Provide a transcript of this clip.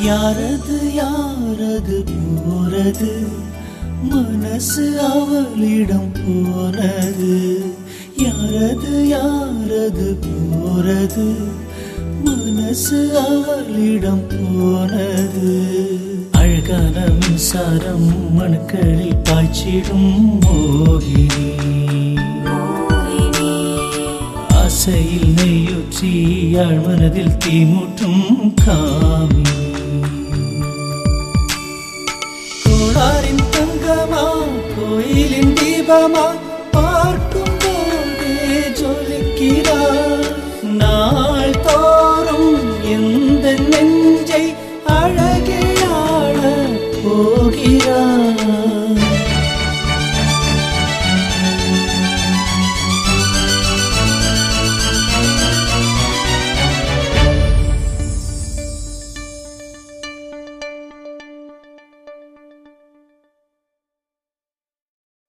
யாரது யாரது போறது மனசு அவளிடம் போனது யாரது யாரது போறது மனசு அவளிடம் போனது அழகான மின்சாரம் மணுக்களில் பாய்ச்சிடும் மோகினி ஆசையில் நெய்யுற்றி யாழ் மனதில் தீமூட்டும் காமினி கோளாரின் தங்கமா கோயிலின் தீபமா பார்க்கும் போதே ஜொலிக்கிறார் நாள் தோறும் எந்த நெஞ்சை அழகே ஆள போ